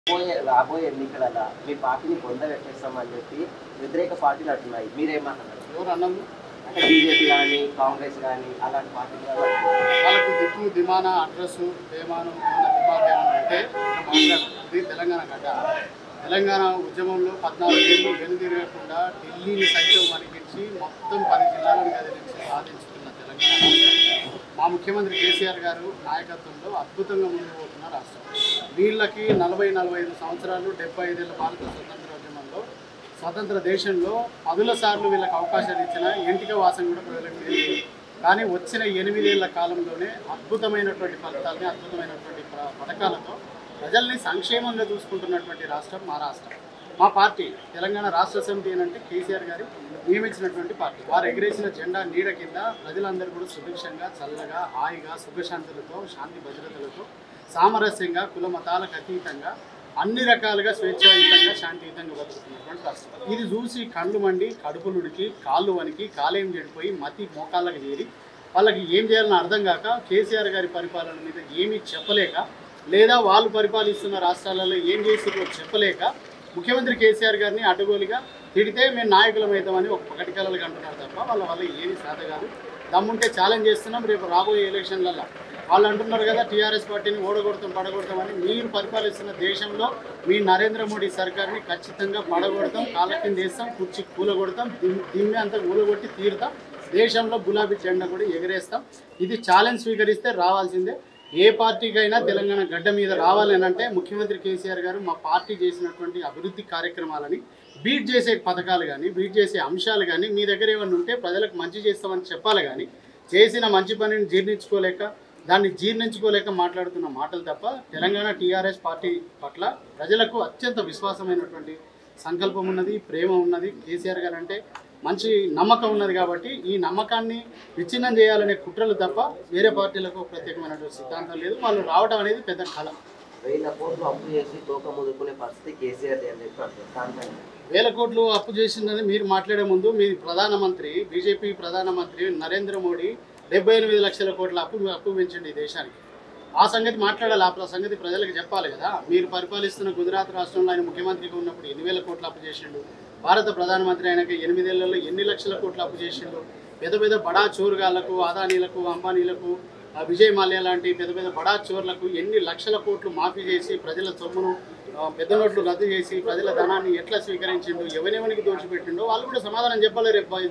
రాబోయే రాబోయే ఎన్నికలలో మీ పార్టీని పొందబెట్టేస్తామని చెప్పి వ్యతిరేక పార్టీలు అంటున్నాయి మీరేమంటున్నారు ఎవరు అన్నము అంటే బీజేపీ కానీ కాంగ్రెస్ కానీ అలాంటి పార్టీలు కానీ అంటున్నారు. వాళ్ళకు దిక్కు దిమాన అడ్రస్ విమానం దిమాగ్ ఏమన్నా అంటే ఇక్కడ మాట్లాడుతుంది తెలంగాణ గడ్డ తెలంగాణ ఉద్యమంలో పద్నాలుగు ఏళ్ళు వెనుదిరగకుండా ఢిల్లీని సైతం వణికించి మొత్తం పది జిల్లాలను కదిలించి సాధించుకున్న తెలంగాణ రాష్ట్రం మా ముఖ్యమంత్రి కేసీఆర్ గారు నాయకత్వంలో అద్భుతంగా ముందుకు పోతున్న రాష్ట్రం వీళ్ళకి నలభై నలభై ఐదు సంవత్సరాలు డెబ్బై ఐదేళ్ళ భారత స్వతంత్ర ఉద్యమంలో స్వతంత్ర దేశంలో పదుల సార్లు వీళ్ళకి అవకాశాలు ఇచ్చిన ఎంటిక వాసం కూడా ప్రజలకు లేదు కానీ వచ్చిన ఎనిమిదేళ్ల కాలంలోనే అద్భుతమైనటువంటి ఫలితాలని అద్భుతమైనటువంటి ప్ర- పథకాలతో ప్రజల్ని సంక్షేమంగా చూసుకుంటున్నటువంటి రాష్ట్రం మా రాష్ట్రం మా పార్టీ తెలంగాణ రాష్ట్ర సమితి అని అంటే కేసీఆర్ గారు నియమించినటువంటి పార్టీ వారు ఎగిరేసిన జెండా నీడ కింద ప్రజలందరూ కూడా సుభిక్షంగా చల్లగా హాయిగా సుఖశాంతులతో శాంతి భద్రతలతో సామరస్యంగా కుల మతాలకు అతీతంగా అన్ని రకాలుగా స్వేచ్ఛాయుతంగా శాంతియుతంగా బతుకుతున్నటువంటి రాష్ట్రం ఇది చూసి కళ్ళు మండి కడుపులుడికి కాళ్ళు వనికి కాలేయం చెడిపోయి మతి మోకాళ్ళకి చేరి వాళ్ళకి ఏం చేయాలని అర్థం కాక కేసీఆర్ గారి పరిపాలన మీద ఏమీ చెప్పలేక లేదా వాళ్ళు పరిపాలిస్తున్న రాష్ట్రాలలో ఏం చేసిందో చెప్పలేక ముఖ్యమంత్రి కేసీఆర్ గారిని అడ్డగోలుగా తిడితే మేము నాయకులం అవుతామని ఒక పకటి కళలు అంటున్నారు తప్ప వాళ్ళ వల్ల ఏమీ సాధ కాదు దమ్ముంటే ఛాలెంజ్ చేస్తున్నాం రేపు రాబోయే ఎలక్షన్లలో వాళ్ళు అంటున్నారు కదా టీఆర్ఎస్ పార్టీని ఓడగొడతాం పడగొడతామని మీరు పరిపాలిస్తున్న దేశంలో మీ నరేంద్ర మోడీ సర్కార్ని ఖచ్చితంగా పడగొడతాం కాళ్ళ కింద వేస్తాం కుర్చీ కూలగొడతాం దిమ్- దిమ్మి అంతా కూలగొట్టి తీరుతాం దేశంలో గులాబీ జెండా కూడా ఎగరేస్తాం ఇది ఛాలెంజ్ స్వీకరిస్తే రావాల్సిందే ఏ పార్టీకైనా తెలంగాణ గడ్డ మీద రావాలని అంటే ముఖ్యమంత్రి కేసీఆర్ గారు మా పార్టీ చేసినటువంటి అభివృద్ధి కార్యక్రమాలని బీట్ చేసే పథకాలు కానీ బీట్ చేసే అంశాలు కానీ మీ దగ్గర ఏమైనా ఉంటే ప్రజలకు మంచి చేస్తామని చెప్పాలి కానీ చేసిన మంచి పనిని జీర్ణించుకోలేక దాన్ని జీర్ణించుకోలేక మాట్లాడుతున్న మాటలు తప్ప తెలంగాణ టీఆర్ఎస్ పార్టీ పట్ల ప్రజలకు అత్యంత విశ్వాసమైనటువంటి సంకల్పం ఉన్నది ప్రేమ ఉన్నది కేసీఆర్ గారు అంటే మంచి నమ్మకం ఉన్నది కాబట్టి ఈ నమ్మకాన్ని విచ్ఛిన్నం చేయాలనే కుట్రలు తప్ప వేరే పార్టీలకు ప్రత్యేకమైనటువంటి సిద్ధాంతం లేదు వాళ్ళు రావడం అనేది పెద్ద కళ వేల కోట్లు అప్పు చేసి తోక ముదుకునే పరిస్థితి కేసీఆర్ అని చెప్పి అంటారు దానిపైన వేల కోట్లు అప్పు చేసిందని మీరు మాట్లాడే ముందు మీ ప్రధానమంత్రి బీజేపీ ప్రధానమంత్రి నరేంద్ర మోడీ డెబ్బై ఎనిమిది లక్షల కోట్ల అప్పు అప్పు పెంచండి ఈ దేశానికి ఆ సంగతి మాట్లాడాలి ఆ సంగతి ప్రజలకు చెప్పాలి కదా మీరు పరిపాలిస్తున్న గుజరాత్ రాష్ట్రంలో ఆయన ముఖ్యమంత్రిగా ఉన్నప్పుడు ఎన్ని వేల కోట్ల అప్పు చేసిండు భారత ప్రధానమంత్రి ఆయనకి ఎనిమిదేళ్లలో ఎన్ని లక్షల కోట్ల అప్పు చేసిండు పెద్ద పెద్ద బడా చోరుగాళ్లకు అదానీలకు అంబానీలకు ఆ విజయ్ మాల్యా లాంటి పెద్ద పెద్ద బడా చోర్లకు ఎన్ని లక్షల కోట్లు మాఫీ చేసి ప్రజల సొమ్మును ఆ, పెద్ద నోట్లు రద్దు చేసి ప్రజల ధనాన్ని ఎట్లా స్వీకరించిండు ఎవరెవరికి దోషిపెట్టిండో వాళ్ళు కూడా సమాధానం చెప్పాలి రేపు